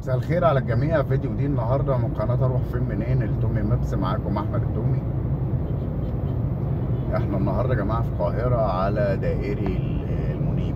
مساء الخير على الجميع فيديو جديد النهارده من قناه اروح فين منين التومي مابس معاكم احمد التومي احنا النهارده يا جماعه في القاهره على دائري المنيب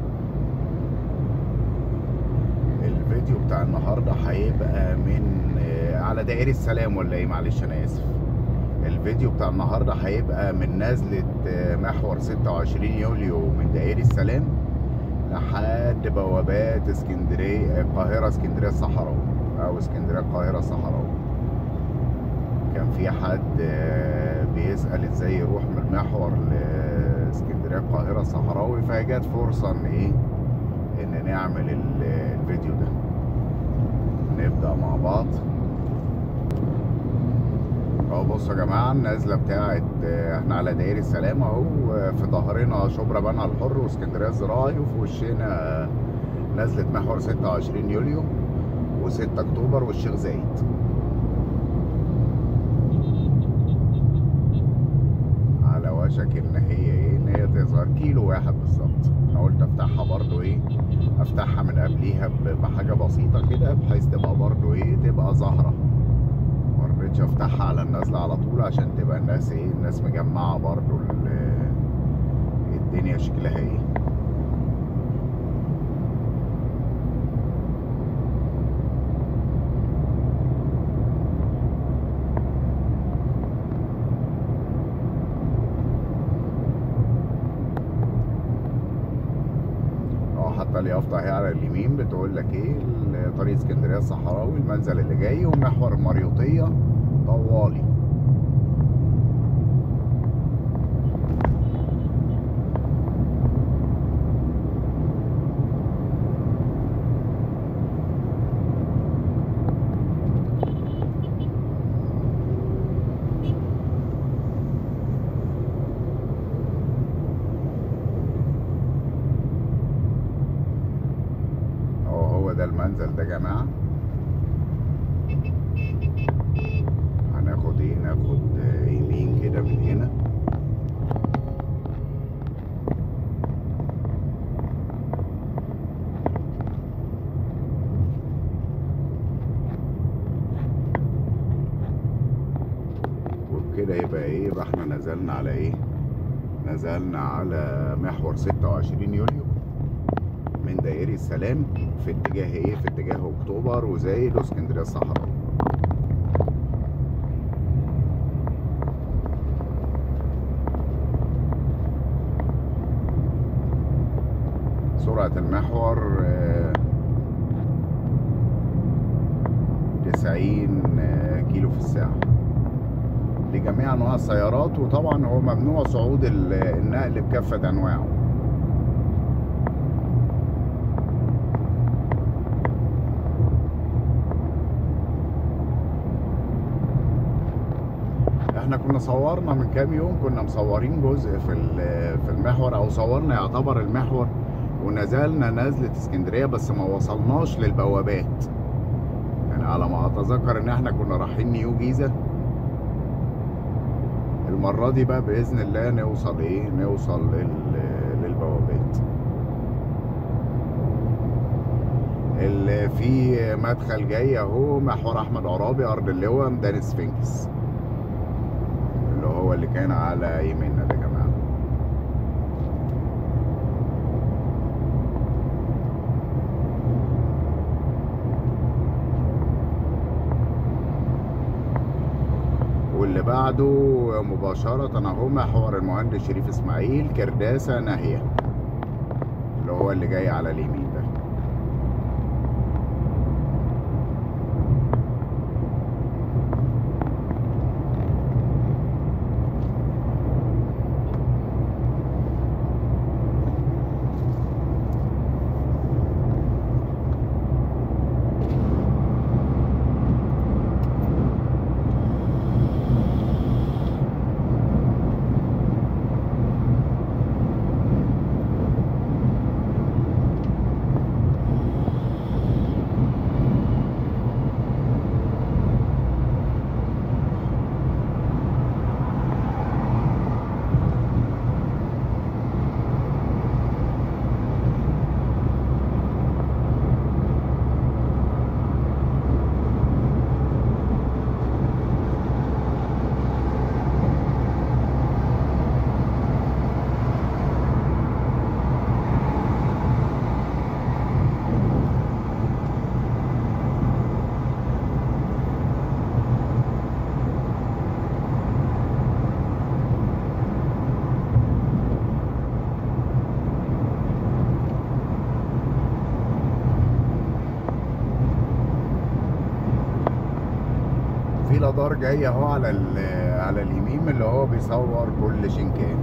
الفيديو بتاع النهارده هيبقى من على دائري السلام ولا ايه معلش انا اسف الفيديو بتاع النهارده هيبقى من نزله محور 26 يوليو من دائري السلام لحد بوابات اسكندريه القاهره اسكندريه الصحراوي او اسكندريه القاهره الصحراوي كان في حد بيسال ازاي يروح من المحور لاسكندريه القاهره الصحراوي فجت فرصه ان ايه ان نعمل الفيديو ده نبدا مع بعض اهو بصوا يا جماعه النازله بتاعت احنا على دائري السلام اهو في ظهرنا شبرا بنها الحر واسكندريه الزراعي وفي وشنا نزله محور 26 يوليو و6 اكتوبر والشيخ زايد على وشك ان هي ايه ان هي تظهر كيلو واحد بالظبط انا قلت افتحها برضو ايه افتحها من قبليها بحاجه بسيطه كده بحيث تبقى برضو ايه تبقى ظاهره مرضتش افتحها على النازله على طول عشان تبقى الناس ايه الناس مجمعه برضو الدنيا شكلها ايه حتى اليافطه اهي على اليمين بتقول لك ايه طريق اسكندريه الصحراوي المنزل اللي جاي ومحور المريوطيه طوالي ده المنزل ده يا جماعه هناخد ايه ناخد يمين كده من هنا وبكده يبقى ايه يبقى احنا نزلنا على ايه نزلنا على محور 26 يوليو من دائري السلام في اتجاه ايه في اتجاه اكتوبر وزايد واسكندريه الصحراء سرعة المحور تسعين كيلو في الساعة لجميع أنواع السيارات وطبعا هو ممنوع صعود النقل بكافة أنواعه احنا كنا صورنا من كام يوم كنا مصورين جزء في في المحور او صورنا يعتبر المحور ونزلنا نزلة اسكندرية بس ما وصلناش للبوابات يعني على ما اتذكر ان احنا كنا رايحين نيو جيزة المرة دي بقى بإذن الله نوصل ايه نوصل للبوابات اللي في مدخل جاي اهو محور احمد عرابي ارض اللواء ميدان سفنكس اللي هو اللي كان على يميننا ده يا جماعه واللي بعده مباشرة اهو محور المهندس شريف اسماعيل كرداسة ناهية اللي هو اللي جاي على اليمين ده في لادار جاي اهو على ال- على اليمين اللي هو بيصور كل شنكان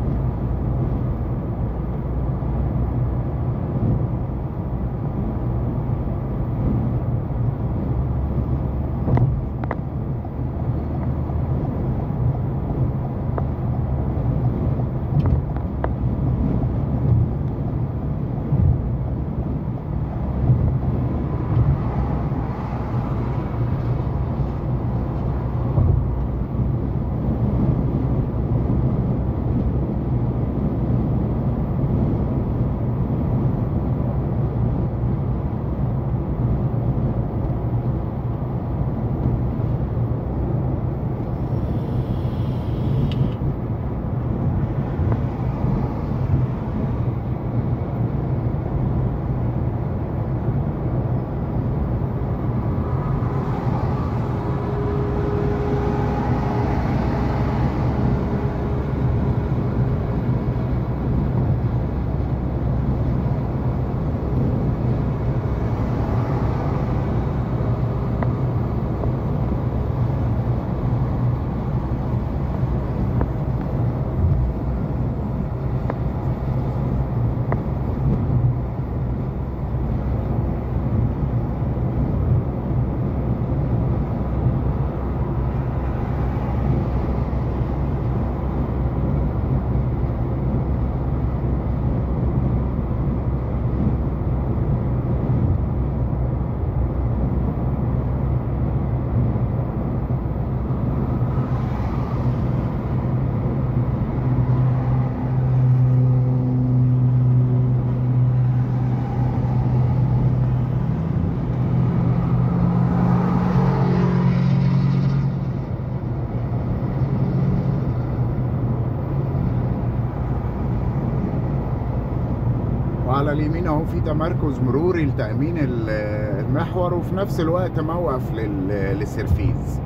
وعلى اليمين اهو في تمركز مروري لتأمين ال- المحور وفي نفس الوقت موقف لل- للسرفيز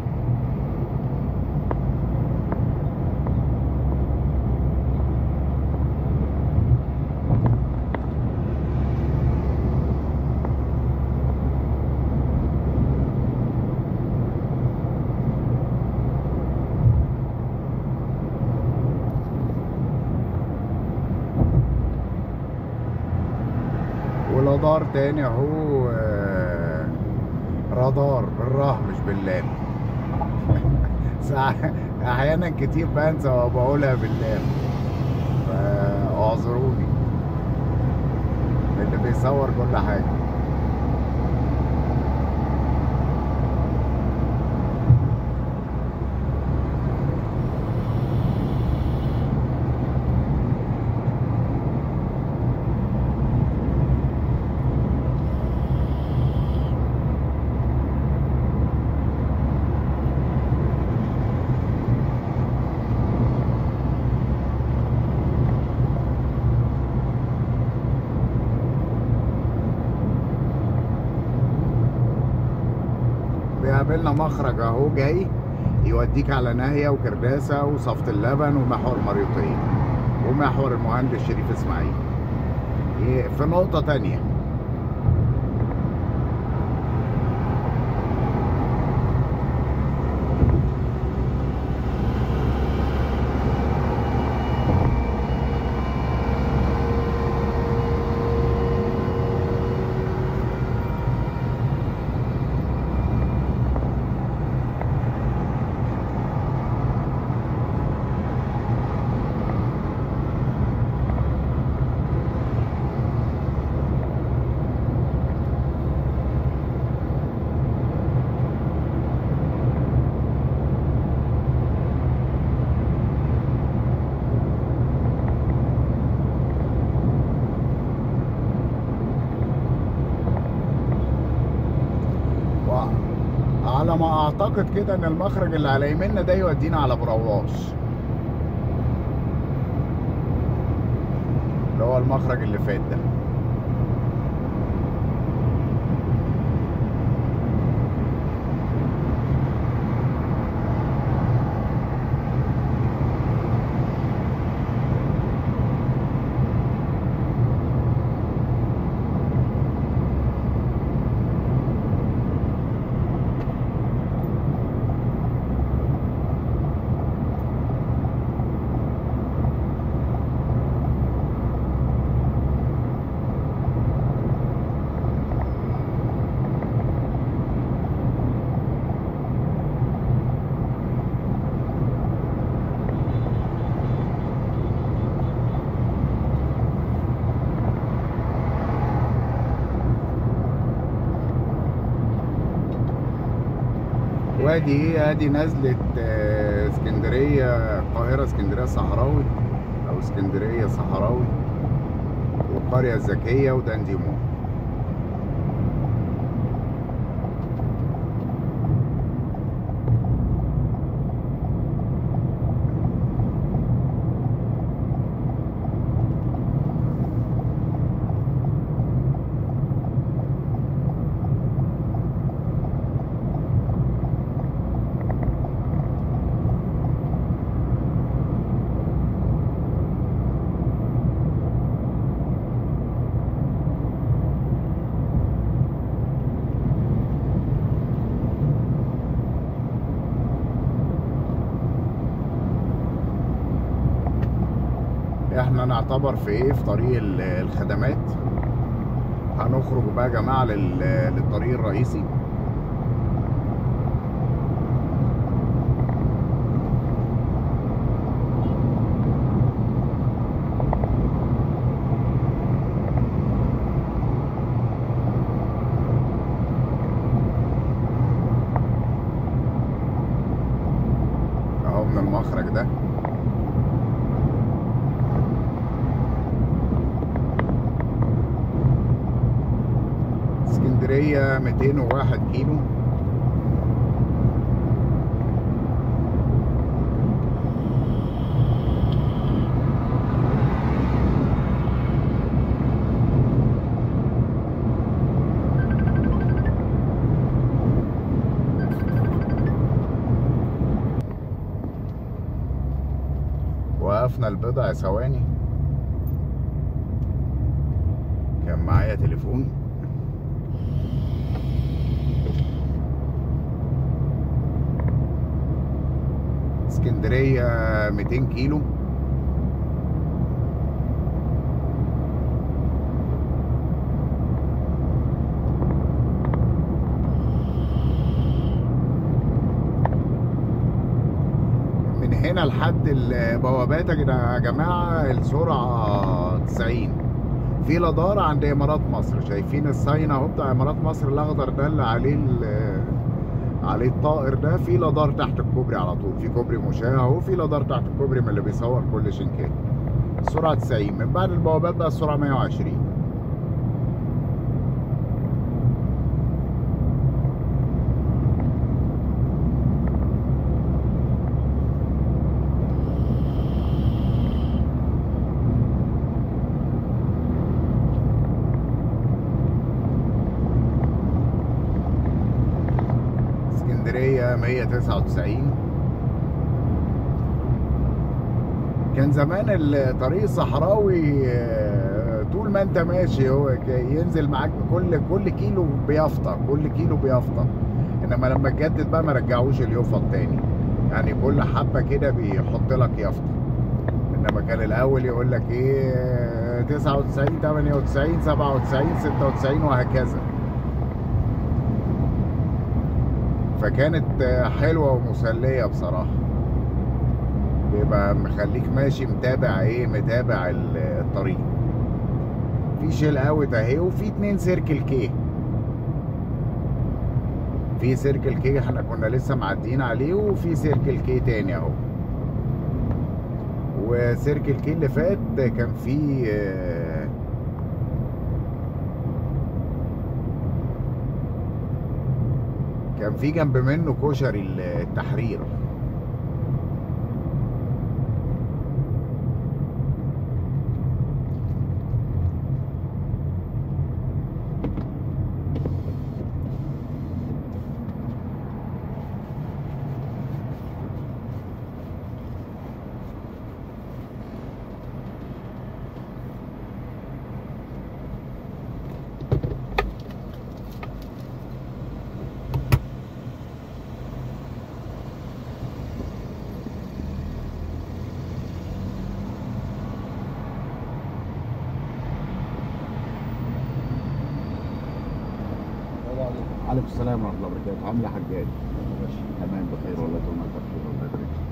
ورادار تاني اهو آه، رادار بالراه مش باللام ساعة- احيانا كتير بنسى وبقولها باللام فاعذروني اللي بيصور كل حاجة بيقابلنا مخرج اهو جاي يوديك على ناهية وكرداسة وصفت اللبن ومحور مريوطية ومحور المهندس شريف اسماعيل إيه، في نقطة تانية على ما اعتقد كده ان المخرج اللي على يميننا ده يودينا على برواش اللي هو المخرج اللي فات ده وادي ايه ادي نزلة آه، اسكندرية القاهرة اسكندرية صحراوي او اسكندرية صحراوي والقرية الذكية ودانديمون احنا نعتبر في ايه في طريق ال- الخدمات هنخرج بقى يا جماعة لل- للطريق الرئيسي اهو من المخرج ده اسكندرية 201 كيلو وقفنا البضع ثواني كان معايا تليفون اسكندرية 200 كيلو من هنا لحد البوابات يا جدا- يا جماعة السرعة 90 في لدار عند امارات مصر شايفين الساين اهو بتاع امارات مصر الاخضر ده اللي عليه ال- عليه الطائر ده في لدار تحت الكوبري على طول في كوبري مشاة اهو في لدار تحت الكوبري من اللي بيصور كل شنكات السرعة 90 من بعد البوابات بقى السرعة 120 اسكندرية 199 كان زمان الطريق الصحراوي آه، طول ما انت ماشي هو ك- ينزل معاك كل كل كيلو بيافطة كل كيلو بيافطة انما لما تجدد بقى ما رجعوش اليوفط تاني يعني كل حبة كده بيحط لك يافطة انما كان الاول يقول لك ايه آه، 99 98 97 96 وهكذا فكانت آه، حلوة ومسلية بصراحة بيبقى مخليك ماشي متابع ايه متابع ال- الطريق في شيل اوت اهي وفي اتنين سيركل كي في سيركل كي احنا كنا لسه معديين عليه وفي سيركل كي تاني اهو وسيركل كي اللي فات كان فيه آه، كان في جنب منه كشري التحرير عليكم السلام ورحمه الله وبركاته عامل ايه يا حجاج تمام بخير والله طول ما انت بخير الله يبارك فيك.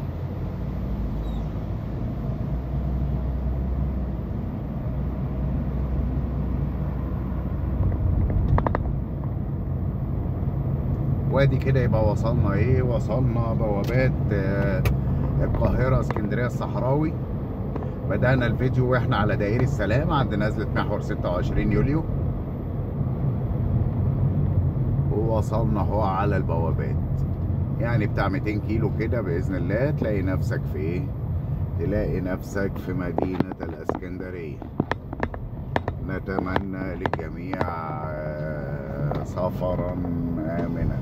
وادي كده يبقى وصلنا ايه وصلنا بوابات آه، القاهرة اسكندرية الصحراوي بدأنا الفيديو واحنا على دائري السلام عند نزلة محور 26 يوليو ووصلنا اهو على البوابات يعني بتاع 200 كيلو كده بإذن الله تلاقي نفسك في ايه تلاقي نفسك في مدينة الاسكندرية نتمنى للجميع آه، سفرا آمنا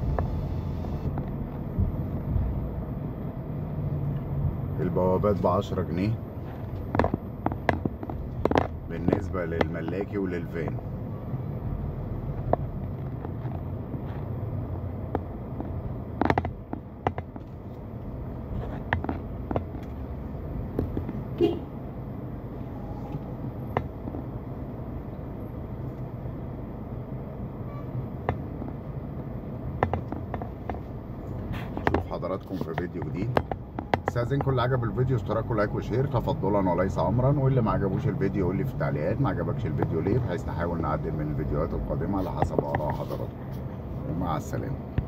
البوابات بعشرة جنيه بالنسبة للملاكي وللفان نشوف حضراتكم في فيديو جديد استاذنكم اللي عجب الفيديو اشتراك ولايك وشير تفضلا وليس امرا واللي ما عجبوش الفيديو يقول لي في التعليقات ما عجبكش الفيديو ليه بحيث نحاول نعدل من الفيديوهات القادمه على حسب اراء حضراتكم ومع السلامه